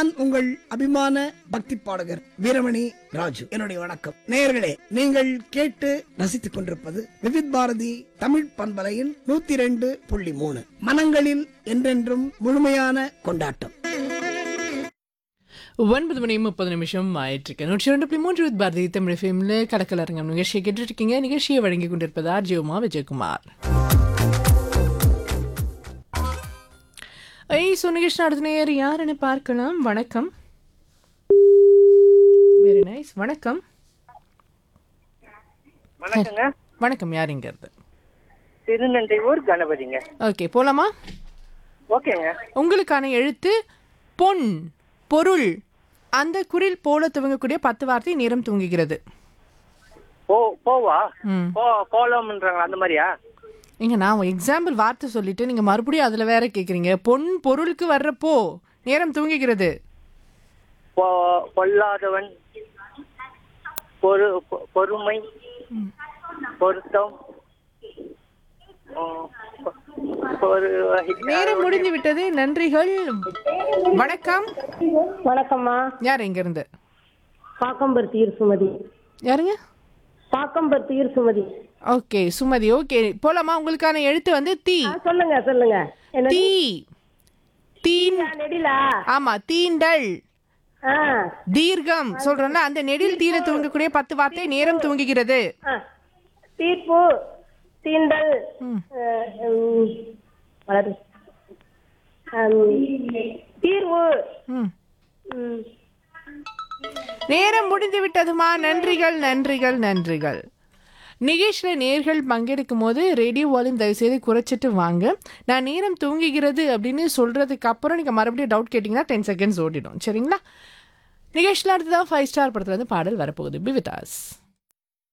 நான் உங்கள் அபிமான பக்தி பாடகர் வீரமணி ராஜு என்னுடைய வணக்கம் நேயர்களே நீங்கள் கேட்டு ரசித்துக் கொண்டிருப்பது விவித் பாரதி தமிழ் பண்பலையின் நூத்தி ரெண்டு புள்ளி மூணு மனங்களில் என்றென்றும் முழுமையான கொண்டாட்டம் ஒன்பது மணி முப்பது நிமிஷம் ஆயிட்டிருக்கு நூற்றி ரெண்டு புள்ளி மூன்று வித் பாரதி தமிழ் ஃபிலிமில் கடற்கலரங்கம் நிகழ்ச்சியை கேட்டுட்டு இருக்கீங்க நிகழ்ச்சியை வழங்கி கொண்டிருப்பது ஆர் ஜியோமா விஜயகுமார் ஐய் ஸோ நிகழ்ச்சி நடத்தினர் யாருன்னு பார்க்கலாம் வணக்கம் வெரி நைஸ் வணக்கம் வணக்கங்க வணக்கம் யாருங்கிறது திருநண்டை ஊர் கணபதிங்க ஓகே போலாமா ஓகேங்க உங்களுக்கான எழுத்து பொன் பொருள் அந்த குரில் போல துவங்கக்கூடிய பத்து வார்த்தை நேரம் தூங்குகிறது போ போவா ம் போ போலாம்ன்றாங்க அந்த மாதிரியா ஏங்க நான் எக்ஸாம்பிள் வார்த்தை சொல்லிட்டு நீங்க மறுபடியும் அதுல வேற கேக்குறீங்க பொன் பொருளுக்கு வர்றப்போ நேரம் தூங்குகிறது பொ பொல்லாதவன் பொறு பொ- பொறுமை பொருத்தம் உம், பொ- பொறு நேரம் முடிந்து விட்டது நன்றிகள் வணக்கம் வணக்கம்மா யார் எங்க இருந்து பாக்கம்பருத்தியூர் சுமதி யாருங்க பாக்கம்பருத்தியூர் சுமதி ஓகே சுமதி ஓகே போலாமா உங்களுக்கான எழுத்து வந்து தீ ஆ, சொல்லுங்க சொல்லுங்க என்ன தீ தீன் நெடிலா ஆமா தீண்டல் ஆ தீர்க்கம் சொல்றோம்ல அந்த நெடில் தீர தூங்கக்கூடிய பத்து வார்த்தை நேரம் தூங்குகிறது ஆ. தீர்ப்பு தீண்டல் ம். ஆ, ம், வளரு. ஆம், தீர்வு ம் ம். நேரம் முடிந்து விட்டதுமா நன்றிகள் நன்றிகள் நன்றிகள் நிகேஷில் நேர்கள் பங்கெடுக்கும் போது ரேடியோ வால்யூம் தயவுசெய்து குறைச்சிட்டு வாங்க நான் நேரம் தூங்குகிறது அப்படின்னு சொல்கிறதுக்கு அப்புறம் நீங்கள் மறுபடியும் டவுட் கேட்டிங்கன்னா டென் செகண்ட்ஸ் ஓடிடும் சரிங்களா நிகேஷில் அடுத்ததான் ஃபைவ் ஸ்டார் படத்துல இருந்து பாடல் வரப்போகுது பிவிதாஸ்